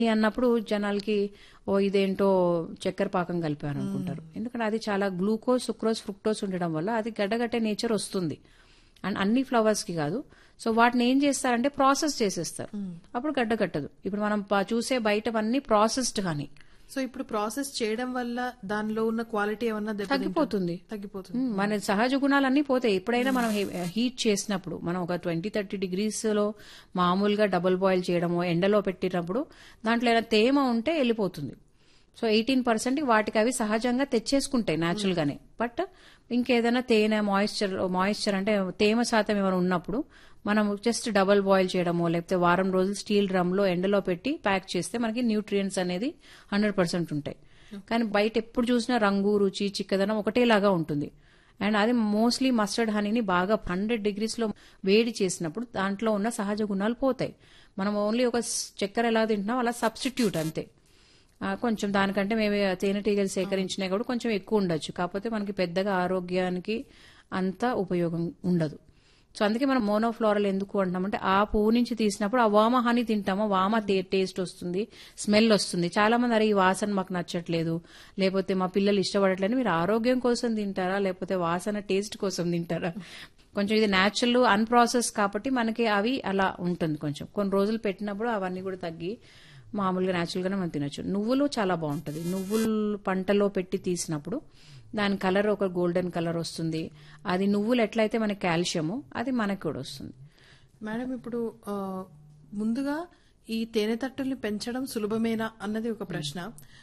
అన్నప్పుడు జనాలకి ఓ ఇదేంటో చక్కెర పాకం కలిపాను అనుకుంటారు ఎందుకంటే అది చాలా గ్లూకోజ్ సుక్రోజ్ ఫ్రుక్టోజ్ ఉండడం వల్ల అది గడ్డగట్టే నేచర్ వస్తుంది అండ్ అన్ని ఫ్లవర్స్ కి కాదు సో వాటిని ఏం చేస్తారంటే ప్రాసెస్ చేసేస్తారు అప్పుడు గడ్డ కట్టదు ఇప్పుడు మనం ప- చూసే బయటవన్నీ ప్రాసెస్డ్ కానీ సో ఇప్పుడు ప్రాసెస్ చేయడం వల్ల దానిలో ఉన్న క్వాలిటీ ఏమన్నా దెబ్బతింటుందా? తగ్గిపోతుంది తగ్గిపోతుంది మ్మ్. మన సహజ గుణాలన్నీ పోతాయి ఎప్పుడైనా మనం హీ- హీట్ చేసినప్పుడు మనం ఒక ట్వంటీ థర్టీ డిగ్రీస్ లో మామూలుగా డబుల్ బాయిల్ చేయడము ఎండలో పెట్టినప్పుడు దాంట్లో ఏదైనా తేమ ఉంటే వెళ్ళిపోతుంది సో ఎయిటీన్ పర్సెంట్ వాటికి అవి సహజంగా తెచ్చేసుకుంటాయి న్యాచురల్ గానే బట్ ఇంకేదైనా తేనె మాయిశ్చర్ మాయిశ్చర్ అంటే తేమ శాతం ఏమైనా ఉన్నప్పుడు మనం జస్ట్ డబుల్ బాయిల్ చేయడమో లేకపోతే వారం రోజులు స్టీల్ డ్రమ్ లో ఎండలో పెట్టి ప్యాక్ చేస్తే మనకి న్యూట్రియంట్స్ అనేది హండ్రెడ్ పర్సెంట్ ఉంటాయి కానీ బయట ఎప్పుడు చూసినా రంగు రుచి చిక్కదనం ఒకటేలాగా ఉంటుంది అండ్ అది మోస్ట్లీ మస్టర్డ్ హనీని బాగా హండ్రెడ్ డిగ్రీస్ లో వేడి చేసినప్పుడు దాంట్లో ఉన్న సహజ గుణాలు పోతాయి మనం ఓన్లీ ఒక స్- చక్కెర ఎలా తింటున్నాం అలా సబ్స్టిట్యూట్ అంతే ఆ, కొంచెం దానికంటే మేము తేనెటీగలు సేకరించినా కూడా కొంచెం ఎక్కువ ఉండొచ్చు కాకపోతే మనకి పెద్దగా ఆరోగ్యానికి అంత ఉపయోగం ఉండదు సో అందుకే మనం మోనోఫ్లోరల్ ఎందుకు అంటామంటే ఆ పువ్వు నుంచి తీసినప్పుడు ఆ వామ హనీ తింటామో వామ టే- టేస్ట్ వస్తుంది స్మెల్ వస్తుంది చాలా మంది అరే ఈ వాసన మాకు నచ్చట్లేదు లేకపోతే మా పిల్లలు ఇష్టపడట్లేదు మీరు ఆరోగ్యం కోసం తింటారా లేకపోతే వాసన టేస్ట్ కోసం తింటారా కొంచెం ఇది న్యాచురల్ అన్ప్రాసెస్ కాబట్టి మనకి అవి అలా ఉంటుంది కొంచెం కొన్ని రోజులు పెట్టినప్పుడు అవన్నీ కూడా తగ్గి మామూలుగా న్యాచురల్ గానే మనం తినొచ్చు నువ్వులు చాలా బాగుంటది నువ్వులు పంటలో పెట్టి తీసినప్పుడు దాని కలర్ ఒక గోల్డెన్ కలర్ వస్తుంది అది నువ్వులు ఎట్లయితే మనకి కాల్షియము అది మనకి కూడా వస్తుంది మేడం ఇప్పుడు ఆ, ముందుగా ఈ తేనె తట్టుల్ని పెంచడం సులభమేనా అన్నది ఒక ప్రశ్న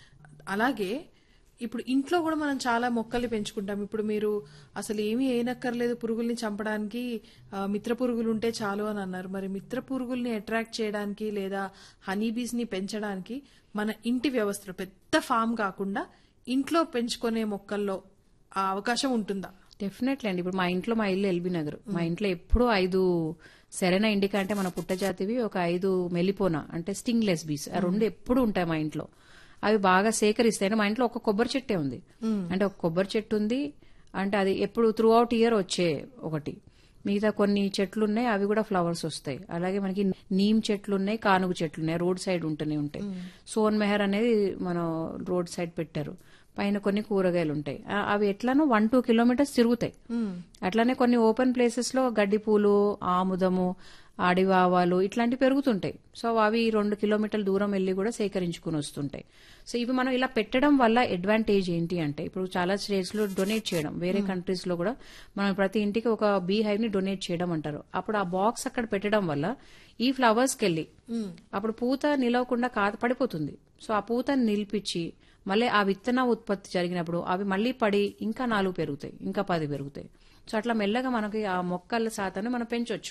అలాగే ఇప్పుడు ఇంట్లో కూడా మనం చాలా మొక్కల్ని పెంచుకుంటాం ఇప్పుడు మీరు అసలు ఏమీ వేయనక్కర్లేదు పురుగుల్ని చంపడానికి ఆ, మిత్ర పురుగులు ఉంటే చాలు అని అన్నారు మరి మిత్ర పురుగుల్ని అట్రాక్ట్ చేయడానికి లేదా హనీ బీస్ ని పెంచడానికి మన ఇంటి వ్యవస్థలో పెద్ద ఫామ్ కాకుండా ఇంట్లో పెంచుకునే మొక్కల్లో ఆ అవకాశం ఉంటుందా డెఫినెట్లీ అండి ఇప్పుడు మా ఇంట్లో మా ఇల్లు ఎల్బీ నగర్ మా ఇంట్లో ఎప్పుడూ ఐదు సెరెన ఇండికా అంటే మన పుట్టజాతివి ఒక ఐదు మెలిపోనా అంటే స్టింగ్లెస్ బీస్ ఆ రెండు ఎప్పుడు ఉంటాయి మా ఇంట్లో అవి బాగా సేకరిస్తాయి అంటే మా ఇంట్లో ఒక కొబ్బరి చెట్టే ఉంది అంటే ఒక కొబ్బరి చెట్టు ఉంది అంటే అది ఎప్పుడు త్రూ అవుట్ ఇయర్ వచ్చే ఒకటి మిగతా కొన్ని చెట్లు ఉన్నాయి అవి కూడా ఫ్లవర్స్ వస్తాయి అలాగే మనకి నీమ్ చెట్లు ఉన్నాయి కానుగు చెట్లు ఉన్నాయి రోడ్ సైడ్ ఉంటూనే ఉంటాయి సోన్ మెహర్ అనేది మనం రోడ్ సైడ్ పెట్టారు పైన కొన్ని కూరగాయలు ఉంటాయి ఆ- అవి ఎట్లానో వన్ టూ కిలోమీటర్స్ తిరుగుతాయి అట్లానే కొన్ని ఓపెన్ ప్లేసెస్ లో గడ్డి పూలు ఆముదము అడివావాలు ఇట్లాంటివి పెరుగుతుంటాయి సో అవి రెండు కిలోమీటర్ల దూరం వెళ్ళి కూడా సేకరించుకుని వస్తుంటాయి సో ఇవి మనం ఇలా పెట్టడం వల్ల అడ్వాంటేజ్ ఏంటి అంటే ఇప్పుడు చాలా స్టేట్స్ లో డొనేట్ చేయడం వేరే కంట్రీస్ లో కూడా మనం ప్రతి ఇంటికి ఒక బీ హైవ్ ని డొనేట్ చేయడం అంటారు అప్పుడు ఆ బాక్స్ అక్కడ పెట్టడం వల్ల ఈ ఫ్లవర్స్ కెళ్ళి అప్పుడు పూత నిలవకుండా కాత పడిపోతుంది సో ఆ పూతని నిలిపించి మళ్ళీ ఆ విత్తన ఉత్పత్తి జరిగినప్పుడు అవి మళ్ళీ పడి ఇంకా నాలుగు పెరుగుతాయి ఇంకా పది పెరుగుతాయి సో అట్లా మెల్లగా మనకి ఆ మొక్కల శాతాన్ని మనం పెంచొచ్చు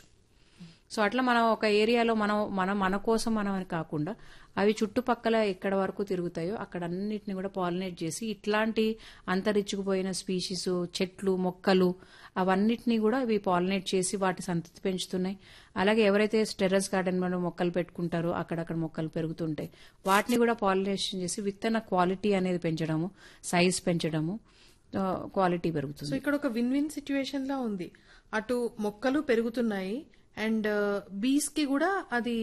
సో అట్లా మనం ఒక ఏరియాలో మనం మనం మన కోసం మనం అని కాకుండా అవి చుట్టుపక్కల ఎక్కడ వరకు తిరుగుతాయో అక్కడ అన్నిటిని కూడా పాలినేట్ చేసి ఇట్లాంటి అంతరించుకుపోయిన స్పీషీస్ చెట్లు మొక్కలు అవన్నిటిని కూడా ఇవి పాలినేట్ చేసి వాటి సంతతి పెంచుతున్నాయి అలాగే ఎవరైతే టెర్రస్ గార్డెన్ లో మొక్కలు పెట్టుకుంటారో అక్కడక్కడ మొక్కలు పెరుగుతుంటాయి వాటిని కూడా పాలినేషన్ చేసి విత్తన క్వాలిటీ అనేది పెంచడము సైజ్ పెంచడము క్వాలిటీ పెరుగుతుంది సో ఇక్కడ ఒక విన్ విన్ సిచ్యువేషన్ లా ఉంది అటు మొక్కలు పెరుగుతున్నాయి అండ్ బీస్ కి కూడా అది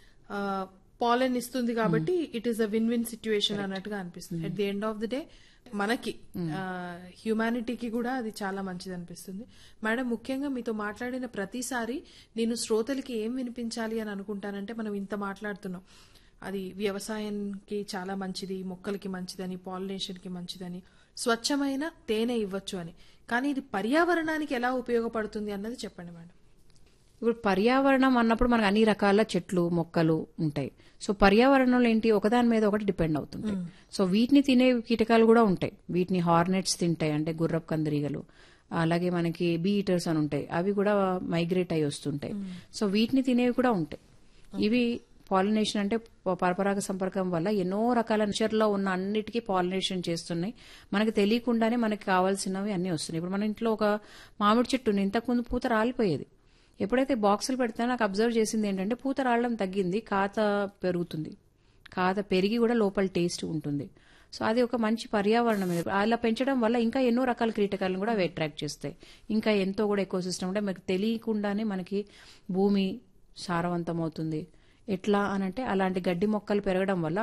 పాలెన్ ఇస్తుంది కాబట్టి it is a win win situation అన్నట్టుగా అనిపిస్తుంది at the end of the day మనకి హ్యుమానిటీకి కూడా అది చాలా మంచిది అనిపిస్తుంది మేడం ముఖ్యంగా మీతో మాట్లాడిన ప్రతిసారి నేను శ్రోతలకి ఏం వినిపించాలి అని అనుకుంటానంటే మనం ఇంత మాట్లాడుతున్నాం అది వ్యవసాయానికి చాలా మంచిది మొక్కలకి మంచిదని పాలినేషన్ కి మంచిదని స్వచ్ఛమైన తేనె ఇవ్వచ్చు అని కానీ ఇది పర్యావరణానికి ఎలా ఉపయోగపడుతుంది అన్నది చెప్పండి మేడం ఇప్పుడు పర్యావరణం అన్నప్పుడు మనకు అన్ని రకాల చెట్లు మొక్కలు ఉంటాయి సో పర్యావరణంలో ఏంటి ఒకదాని మీద ఒకటి డిపెండ్ అవుతుంటాయి సో వీటిని తినే కీటకాలు కూడా ఉంటాయి వీటిని హార్నెట్స్ తింటాయి అంటే గుర్రపు కందిరీగలు అలాగే మనకి బీ ఈటర్స్ అని ఉంటాయి అవి కూడా మైగ్రేట్ అయి వస్తుంటాయి సో వీటిని తినేవి కూడా ఉంటాయి ఇవి పాలినేషన్ అంటే ప- పరపరాగ సంపర్కం వల్ల ఎన్నో రకాల నేచర్లో ఉన్న అన్నిటికీ పాలినేషన్ చేస్తున్నాయి మనకి తెలియకుండానే మనకి కావాల్సినవి అన్ని వస్తున్నాయి ఇప్పుడు మన ఇంట్లో ఒక మామిడి చెట్టు ఉంది ఇంతకుముందు పూత రాలిపోయేది ఎప్పుడైతే బాక్సులు పెడితే నాకు అబ్జర్వ్ చేసింది ఏంటంటే పూత రావడం తగ్గింది కాత పెరుగుతుంది కాత పెరిగి కూడా లోపల టేస్ట్ ఉంటుంది సో అది ఒక మంచి పర్యావరణం ఇది. అలా పెంచడం వల్ల ఇంకా ఎన్నో రకాల కీటకాలను కూడా అవి అట్రాక్ట్ చేస్తాయి ఇంకా ఎంతో కూడా ఎక్కువ సిస్టమ్ అంటే మనకు తెలియకుండానే మనకి భూమి సారవంతం అవుతుంది ఎట్లా అనంటే అలాంటి గడ్డి మొక్కలు పెరగడం వల్ల